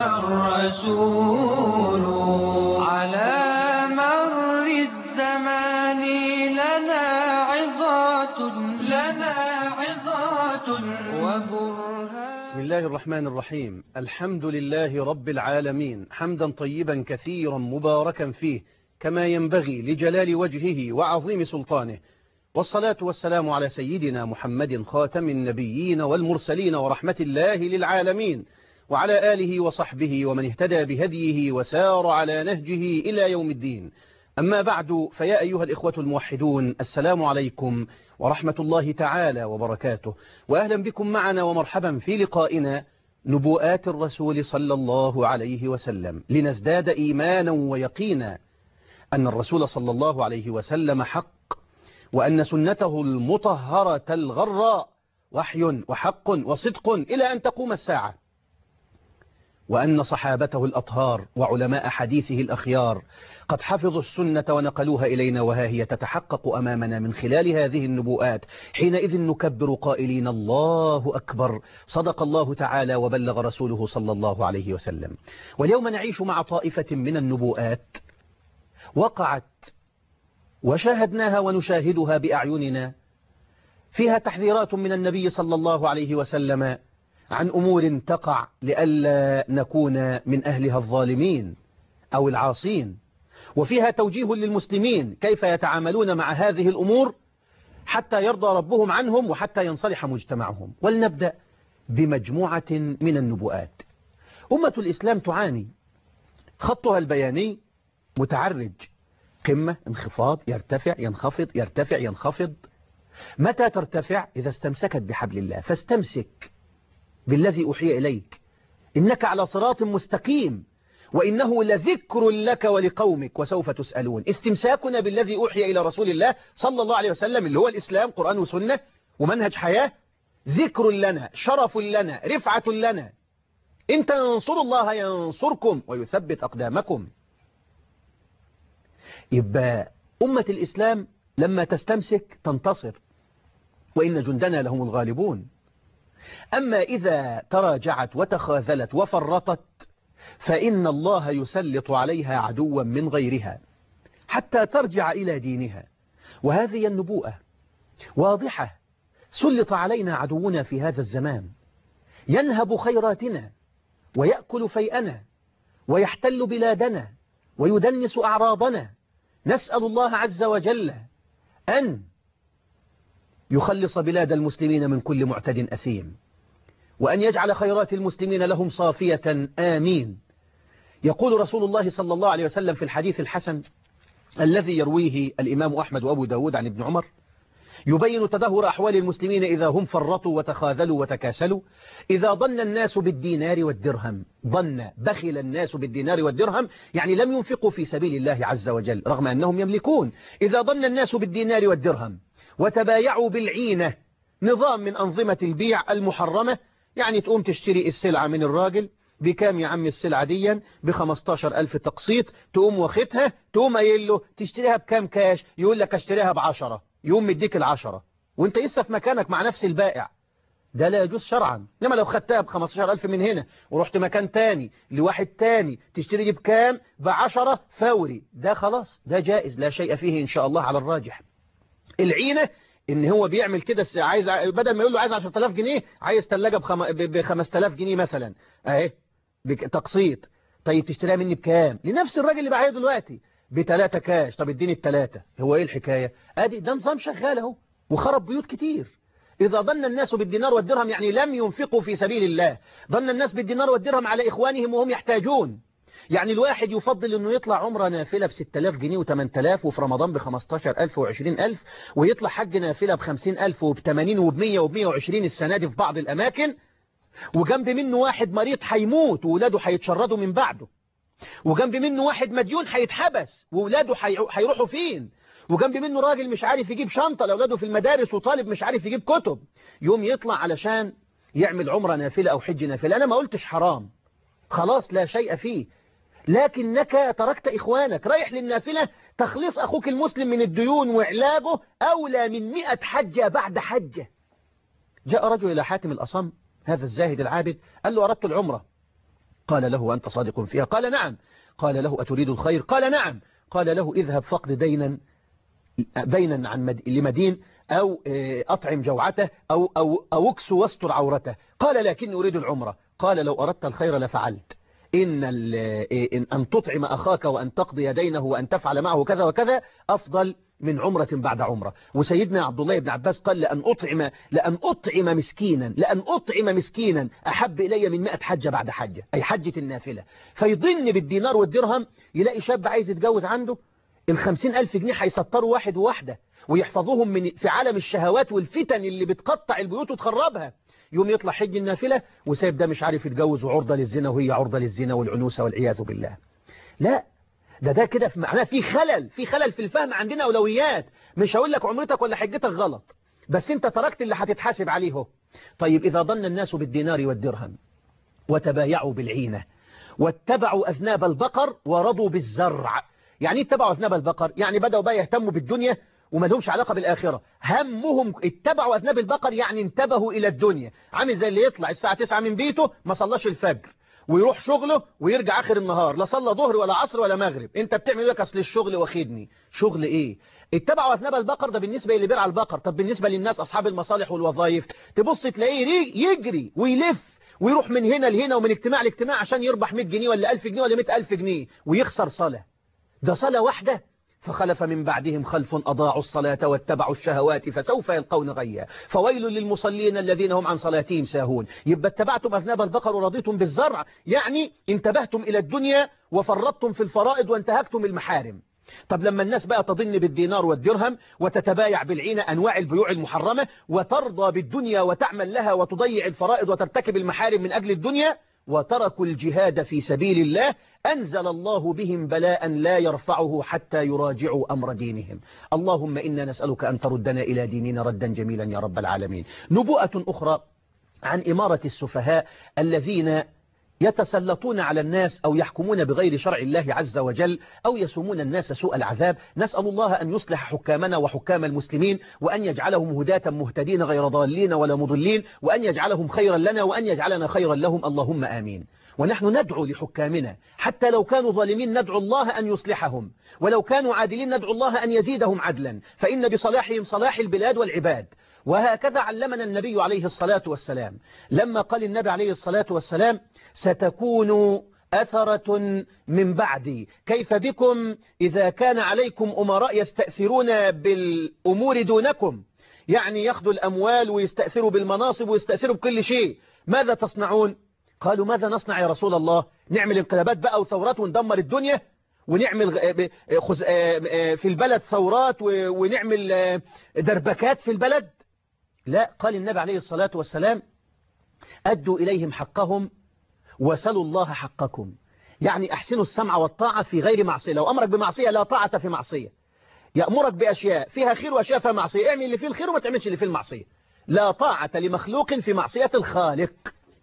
الرسول على مر الزمان لنا عظات لنا عظات وبرهان بسم الله الرحمن الرحيم الحمد لله رب العالمين حمدا طيبا كثيرا مباركا فيه كما ينبغي لجلال وجهه وعظيم سلطانه والصلاة والسلام على سيدنا محمد خاتم النبيين والمرسلين ورحمة الله للعالمين وعلى آله وصحبه ومن اهتدى بهديه وسار على نهجه إلى يوم الدين أما بعد فيا أيها الإخوة الموحدون السلام عليكم ورحمة الله تعالى وبركاته وأهلا بكم معنا ومرحبا في لقائنا نبوءات الرسول صلى الله عليه وسلم لنزداد إيمانا ويقينا أن الرسول صلى الله عليه وسلم حق وأن سنته المطهرة الغراء وحي وحق وصدق إلى أن تقوم الساعة وأن صحابته الأطهار وعلماء حديثه الأخيار قد حفظوا السنة ونقلوها إلينا وها هي تتحقق أمامنا من خلال هذه النبوءات حينئذ نكبر قائلين الله أكبر صدق الله تعالى وبلغ رسوله صلى الله عليه وسلم واليوم نعيش مع طائفة من النبوءات وقعت وشاهدناها ونشاهدها بأعيننا فيها تحذيرات من النبي صلى الله عليه وسلم عن أمور تقع لئلا نكون من أهلها الظالمين أو العاصين وفيها توجيه للمسلمين كيف يتعاملون مع هذه الأمور حتى يرضى ربهم عنهم وحتى ينصلح مجتمعهم ولنبدأ بمجموعة من النبوءات أمة الإسلام تعاني خطها البياني متعرج قمة انخفاض يرتفع ينخفض يرتفع ينخفض متى ترتفع إذا استمسكت بحبل الله فاستمسك بالذي أوحي إليك إنك على صراط مستقيم وإنه لذكر لك ولقومك وسوف تسألون استمساكنا بالذي أوحي إلى رسول الله صلى الله عليه وسلم اللي هو الإسلام قرآن وسنة ومنهج حياة ذكر لنا شرف لنا رفعة لنا إن تنصروا الله ينصركم ويثبت أقدامكم يبقى أمة الإسلام لما تستمسك تنتصر وإن جندنا لهم الغالبون أما إذا تراجعت وتخاذلت وفرطت فإن الله يسلط عليها عدوا من غيرها حتى ترجع إلى دينها وهذه النبوءة واضحة سلط علينا عدونا في هذا الزمان ينهب خيراتنا ويأكل فيئنا ويحتل بلادنا ويدنس أعراضنا نسأل الله عز وجل أن يخلص بلاد المسلمين من كل معتد أثيم وأن يجعل خيرات المسلمين لهم صافية آمين يقول رسول الله صلى الله عليه وسلم في الحديث الحسن الذي يرويه الإمام أحمد وأبو داود عن ابن عمر يبين تدهور أحوال المسلمين إذا هم فرطوا وتخاذلوا وتكاسلوا إذا ظن الناس بالدينار والدرهم ظن بخل الناس بالدينار والدرهم يعني لم ينفقوا في سبيل الله عز وجل رغم أنهم يملكون إذا ظن الناس بالدينار والدرهم وتبايعوا بالعينة نظام من أنظمة البيع المحرمة يعني تقوم تشتري السلعة من الراجل بكام يا عم السلعة دي ب 15 ألف تقسيط تقوم واخدها تقوم قايل له تشتريها بكام كاش يقول لك اشتريها بعشرة يقوم مديك العشرة وانت لسه في مكانك مع نفس البائع ده لا يجوز شرعا انما لو خدتها ب 15 ألف من هنا ورحت مكان تاني لواحد تاني تشتري دي بكام بعشرة فوري ده خلاص ده جائز لا شيء فيه إن شاء الله على الراجح العينة ان هو بيعمل كده عايز بدل ما يقول له عايز 10000 جنيه عايز ثلاجه ب 5000 جنيه مثلا اهي تقسيط طيب تشتريها مني بكام لنفس الراجل اللي باعها دلوقتي بثلاثة كاش طب اديني الثلاثة هو ايه الحكاية ادي ده نظام شغال اهو وخرب بيوت كتير إذا ظن الناس بالدينار والدرهم يعني لم ينفقوا في سبيل الله ظن الناس بالدينار والدرهم على إخوانهم وهم يحتاجون يعني الواحد يفضل أنه يطلع عمره نافلة ب 6000 جنيه و8000 وفي رمضان ب 15000 و20000 ويطلع حج نافلة ب 50000 وب 80 وب 100 وب 120 السنة دي في بعض الأماكن وجنب منه واحد مريض هيموت وولاده هيتشردوا من بعده وجنب منه واحد مديون هيتحبس وولاده هيروحوا فين وجنب منه راجل مش عارف يجيب شنطة لأولاده في المدارس وطالب مش عارف يجيب كتب يوم يطلع علشان يعمل عمرة نافلة أو حج نافلة أنا ما قلتش حرام خلاص لا شيء فيه لكنك تركت إخوانك رايح للنافلة تخليص أخوك المسلم من الديون وعلاجه أولى من مئة حجة بعد حجة جاء رجل إلى حاتم الأصم هذا الزاهد العابد قال له أردت العمرة قال له أنت صادق فيها قال نعم قال له أتريد الخير قال نعم قال له اذهب فقد دينا دينا عن مد... لمدين أو أطعم جوعته أو, أو, أو اكس واستر عورته قال لكني أريد العمرة قال لو أردت الخير لفعلت إن, إن أن تطعم أخاك وأن تقضي دينه وأن تفعل معه كذا وكذا أفضل من عمرة بعد عمرة وسيدنا عبد الله بن عباس قال لأن أطعم, لأن أطعم مسكينا لأن أطعم مسكينا أحب إلي من مئة حجة بعد حجة أي حجة النافلة فيضن بالدينار والدرهم يلاقي شاب عايز يتجوز عنده الخمسين ألف جنيه هيسطروا واحد وواحدة ويحفظوهم من في عالم الشهوات والفتن اللي بتقطع البيوت وتخربها يوم يطلع حج النافلة وسايب ده مش عارف يتجوز وعرضة للزنا وهي عرضة للزنا والعنوسة والعياذ بالله لا ده ده كده معناه في خلل في خلل في الفهم عندنا أولويات مش هقول لك عمرتك ولا حجتك غلط بس انت تركت اللي هتتحاسب عليه طيب إذا ظن الناس بالدينار والدرهم وتبايعوا بالعينة واتبعوا أذناب البقر ورضوا بالزرع يعني اتبعوا أذناب البقر يعني بدأوا بقى يهتموا بالدنيا وما لهمش علاقة بالآخرة همهم اتبعوا أذناب البقر يعني انتبهوا إلى الدنيا عامل زي اللي يطلع الساعة 9 من بيته ما صلاش الفجر ويروح شغله ويرجع آخر النهار لا صلى ظهر ولا عصر ولا مغرب انت بتعمل لك أصل الشغل واخدني شغل ايه اتبعوا أذناب البقر ده بالنسبة اللي بيرعى البقر طب بالنسبة للناس أصحاب المصالح والوظائف تبص تلاقيه يجري ويلف ويروح من هنا لهنا ومن اجتماع لاجتماع عشان يربح 100 جنيه ولا 1000 جنيه ولا 100000 جنيه ويخسر صلاة ده صلاة واحدة فخلف من بعدهم خلف أضاعوا الصلاة واتبعوا الشهوات فسوف يلقون غيا فويل للمصلين الذين هم عن صلاتهم ساهون يبقى اتبعتم أذناب البقر ورضيتم بالزرع يعني انتبهتم إلى الدنيا وفرطتم في الفرائض وانتهكتم المحارم طب لما الناس بقى تضن بالدينار والدرهم وتتبايع بالعينة أنواع البيوع المحرمة وترضى بالدنيا وتعمل لها وتضيع الفرائض وترتكب المحارم من أجل الدنيا وتركوا الجهاد في سبيل الله أنزل الله بهم بلاء لا يرفعه حتى يراجعوا أمر دينهم اللهم إنا نسألك أن تردنا إلى ديننا ردا جميلا يا رب العالمين نبوءة أخرى عن إمارة السفهاء الذين يتسلطون على الناس أو يحكمون بغير شرع الله عز وجل أو يسومون الناس سوء العذاب نسأل الله أن يصلح حكامنا وحكام المسلمين وأن يجعلهم هداة مهتدين غير ضالين ولا مضلين وأن يجعلهم خيرا لنا وأن يجعلنا خيرا لهم اللهم آمين ونحن ندعو لحكامنا حتى لو كانوا ظالمين ندعو الله أن يصلحهم ولو كانوا عادلين ندعو الله أن يزيدهم عدلا فإن بصلاحهم صلاح البلاد والعباد وهكذا علمنا النبي عليه الصلاة والسلام لما قال النبي عليه الصلاة والسلام ستكون أثرة من بعدي كيف بكم إذا كان عليكم أمراء يستأثرون بالأمور دونكم يعني ياخذوا الأموال ويستأثروا بالمناصب ويستأثروا بكل شيء ماذا تصنعون قالوا ماذا نصنع يا رسول الله نعمل انقلابات بقى وثورات وندمر الدنيا ونعمل في البلد ثورات ونعمل دربكات في البلد لا قال النبي عليه الصلاة والسلام أدوا إليهم حقهم وسلوا الله حقكم يعني أحسنوا السمع والطاعة في غير معصية لو أمرك بمعصية لا طاعة في معصية يأمرك بأشياء فيها خير وأشياء فيها معصية اعمل اللي فيه الخير وما تعملش اللي فيه المعصية لا طاعة لمخلوق في معصية الخالق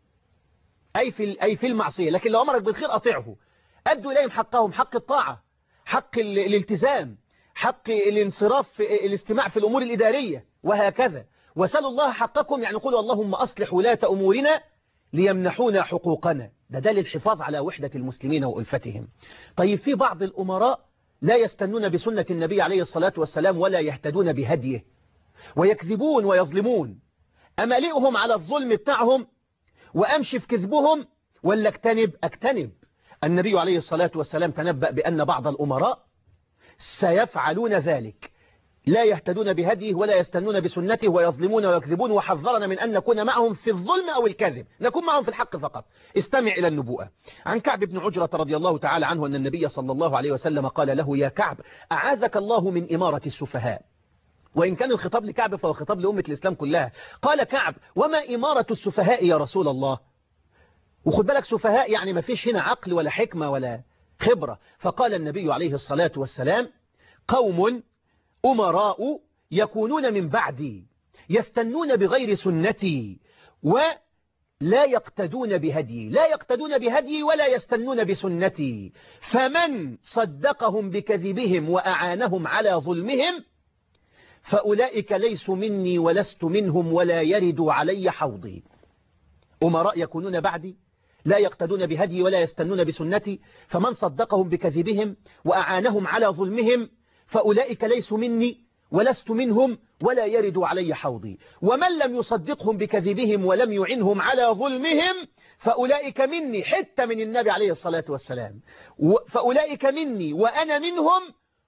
أي في, أي في المعصية لكن لو أمرك بالخير أطيعه أدوا إليهم حقهم حق الطاعة حق الالتزام حق الانصراف الاستماع في الأمور الإدارية وهكذا وسلوا الله حقكم يعني قولوا اللهم أصلح ولاة أمورنا ليمنحونا حقوقنا ده ده للحفاظ على وحدة المسلمين وألفتهم طيب في بعض الأمراء لا يستنون بسنة النبي عليه الصلاة والسلام ولا يهتدون بهديه ويكذبون ويظلمون أملئهم على الظلم بتاعهم وأمشي في كذبهم ولا اكتنب أكتنب النبي عليه الصلاة والسلام تنبأ بأن بعض الأمراء سيفعلون ذلك لا يهتدون بهديه ولا يستنون بسنته ويظلمون ويكذبون وحذرنا من أن نكون معهم في الظلم أو الكذب نكون معهم في الحق فقط استمع إلى النبوءة عن كعب بن عجرة رضي الله تعالى عنه أن النبي صلى الله عليه وسلم قال له يا كعب أعاذك الله من إمارة السفهاء وإن كان الخطاب لكعب فهو خطاب لأمة الإسلام كلها قال كعب وما إمارة السفهاء يا رسول الله وخد بالك سفهاء يعني ما فيش هنا عقل ولا حكمة ولا خبرة فقال النبي عليه الصلاة والسلام قوم أمراء يكونون من بعدي يستنون بغير سنتي ولا يقتدون بهدي لا يقتدون بهدي ولا يستنون بسنتي فمن صدقهم بكذبهم وأعانهم على ظلمهم فأولئك ليسوا مني ولست منهم ولا يردوا علي حوضي أمراء يكونون بعدي لا يقتدون بهدي ولا يستنون بسنتي فمن صدقهم بكذبهم وأعانهم على ظلمهم فأولئك ليسوا مني ولست منهم ولا يرد علي حوضي ومن لم يصدقهم بكذبهم ولم يعنهم على ظلمهم فأولئك مني حتى من النبي عليه الصلاة والسلام فأولئك مني وأنا منهم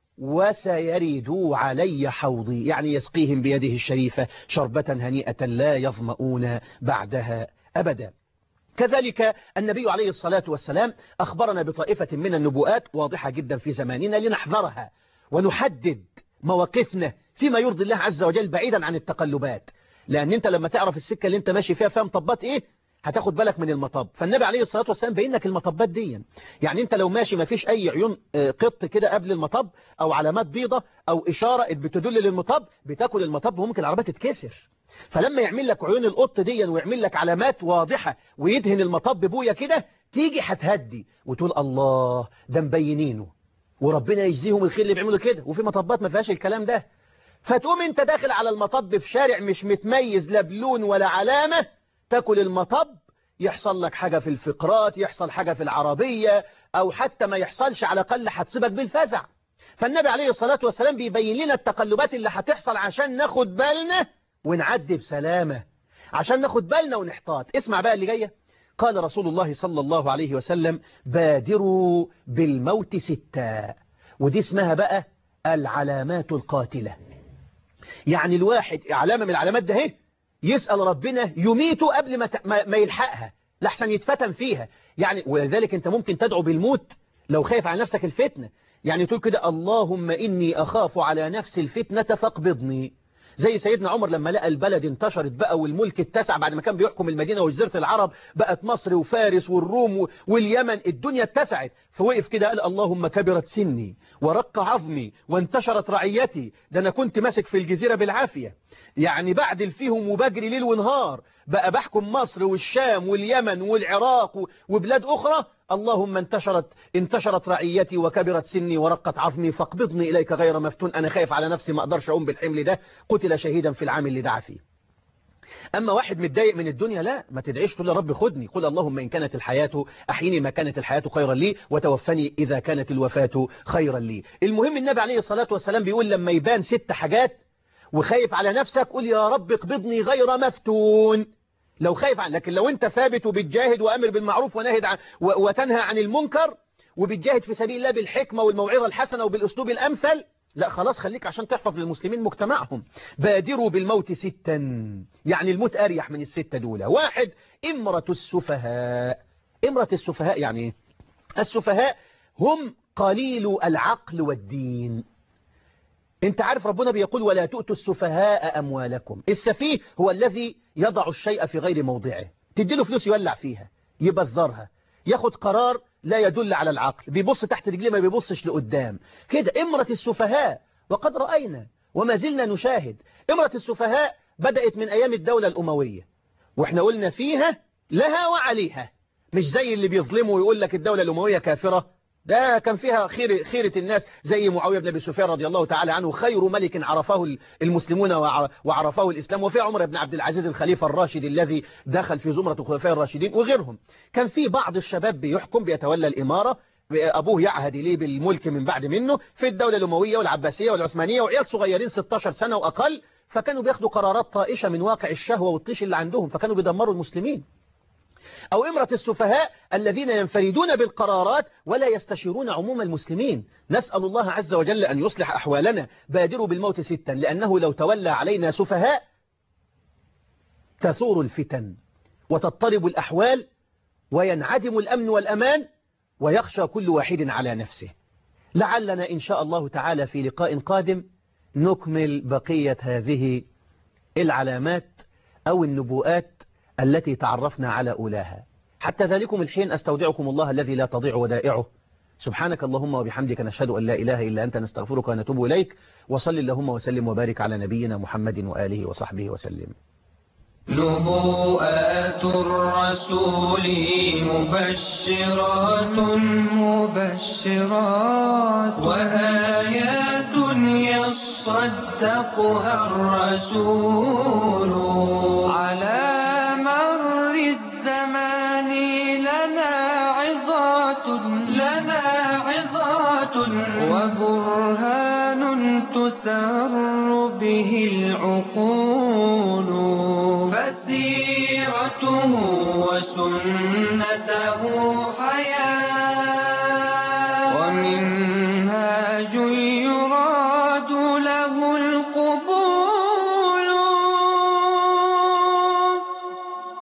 وسيردوا علي حوضي يعني يسقيهم بيده الشريفة شربة هنيئة لا يظمؤون بعدها أبدا كذلك النبي عليه الصلاة والسلام أخبرنا بطائفة من النبوءات واضحة جدا في زماننا لنحذرها ونحدد مواقفنا فيما يرضي الله عز وجل بعيدا عن التقلبات لأن أنت لما تعرف السكة اللي أنت ماشي فيها فيها مطبات إيه هتاخد بالك من المطب فالنبي عليه الصلاة والسلام بين لك المطبات دي يعني انت لو ماشي ما فيش اي عيون قط كده قبل المطب او علامات بيضة او اشارة بتدل للمطب بتاكل المطب وممكن العربية تتكسر فلما يعمل لك عيون القط دي ويعمل لك علامات واضحة ويدهن المطب بويا كده تيجي هتهدي وتقول الله ده مبينينه وربنا يجزيهم الخير اللي بيعملوا كده وفي مطبات ما فيهاش الكلام ده فتقوم انت داخل على المطب في شارع مش متميز لا بلون ولا علامة تاكل المطب يحصل لك حاجة في الفقرات يحصل حاجة في العربية أو حتى ما يحصلش على الأقل هتصيبك بالفزع فالنبي عليه الصلاة والسلام بيبين لنا التقلبات اللي هتحصل عشان ناخد بالنا ونعدي بسلامة عشان ناخد بالنا ونحتاط اسمع بقى اللي جاية قال رسول الله صلى الله عليه وسلم بادروا بالموت ستة ودي اسمها بقى العلامات القاتلة يعني الواحد علامة من العلامات ده هي يسأل ربنا يميته قبل ما ما يلحقها لحسن يتفتن فيها يعني ولذلك انت ممكن تدعو بالموت لو خايف على نفسك الفتنة يعني تقول كده اللهم إني أخاف على نفس الفتنة فاقبضني زي سيدنا عمر لما لقى البلد انتشرت بقى والملك اتسع بعد ما كان بيحكم المدينة وجزيرة العرب بقت مصر وفارس والروم واليمن الدنيا اتسعت فوقف كده قال اللهم كبرت سني ورق عظمي وانتشرت رعيتي ده أنا كنت ماسك في الجزيرة بالعافية يعني بعدل فيهم وبجري ليل ونهار بقى بحكم مصر والشام واليمن والعراق وبلاد أخرى اللهم انتشرت انتشرت رعيتي وكبرت سني ورقت عظمي فاقبضني إليك غير مفتون أنا خايف على نفسي ما أقدرش أقوم بالحمل ده قتل شهيدا في العام اللي دعا فيه أما واحد متضايق من الدنيا لا ما تدعيش تقول يا رب خدني قل اللهم إن كانت الحياة أحيني ما كانت الحياة خيرا لي وتوفني إذا كانت الوفاة خيرا لي المهم النبي عليه الصلاة والسلام بيقول لما يبان ست حاجات وخايف على نفسك قل يا رب اقبضني غير مفتون لو خايف عن لكن لو انت ثابت وبتجاهد وامر بالمعروف ونهد عن وتنهى عن المنكر وبتجاهد في سبيل الله بالحكمة والموعظة الحسنة وبالأسلوب الأمثل لا خلاص خليك عشان تحفظ للمسلمين مجتمعهم بادروا بالموت ستا يعني الموت أريح من الستة دول واحد إمرة السفهاء إمرة السفهاء يعني السفهاء هم قليل العقل والدين انت عارف ربنا بيقول ولا تؤتوا السفهاء أموالكم السفيه هو الذي يضع الشيء في غير موضعه تديله فلوس يولع فيها يبذرها ياخد قرار لا يدل على العقل بيبص تحت رجليه ما بيبصش لقدام كده امرة السفهاء وقد رأينا وما زلنا نشاهد امرة السفهاء بدأت من أيام الدولة الأموية واحنا قلنا فيها لها وعليها مش زي اللي بيظلموا ويقول لك الدولة الأموية كافرة ده كان فيها خير خيرة الناس زي معاوية بن أبي سفيان رضي الله تعالى عنه خير ملك عرفه المسلمون وعرفه الإسلام وفي عمر بن عبد العزيز الخليفة الراشد الذي دخل في زمرة الخلفاء الراشدين وغيرهم كان في بعض الشباب بيحكم بيتولى الإمارة أبوه يعهد إليه بالملك من بعد منه في الدولة الأموية والعباسية والعثمانية وعيال صغيرين 16 سنة وأقل فكانوا بياخدوا قرارات طائشة من واقع الشهوة والطيش اللي عندهم فكانوا بيدمروا المسلمين أو إمرة السفهاء الذين ينفردون بالقرارات ولا يستشيرون عموم المسلمين نسأل الله عز وجل أن يصلح أحوالنا بادروا بالموت ستا لأنه لو تولى علينا سفهاء تثور الفتن وتضطرب الأحوال وينعدم الأمن والأمان ويخشى كل واحد على نفسه لعلنا إن شاء الله تعالى في لقاء قادم نكمل بقية هذه العلامات أو النبوءات التي تعرفنا على أولاها حتى ذلكم الحين أستودعكم الله الذي لا تضيع ودائعه سبحانك اللهم وبحمدك نشهد أن لا إله إلا أنت نستغفرك ونتوب إليك وصل اللهم وسلم وبارك على نبينا محمد وآله وصحبه وسلم نبوءات الرسول مبشرات مبشرات وآيات يصدقها الرسول على مر الزمان لنا موعظة وبرهان تسر به العقول فسيرته وسنته حياة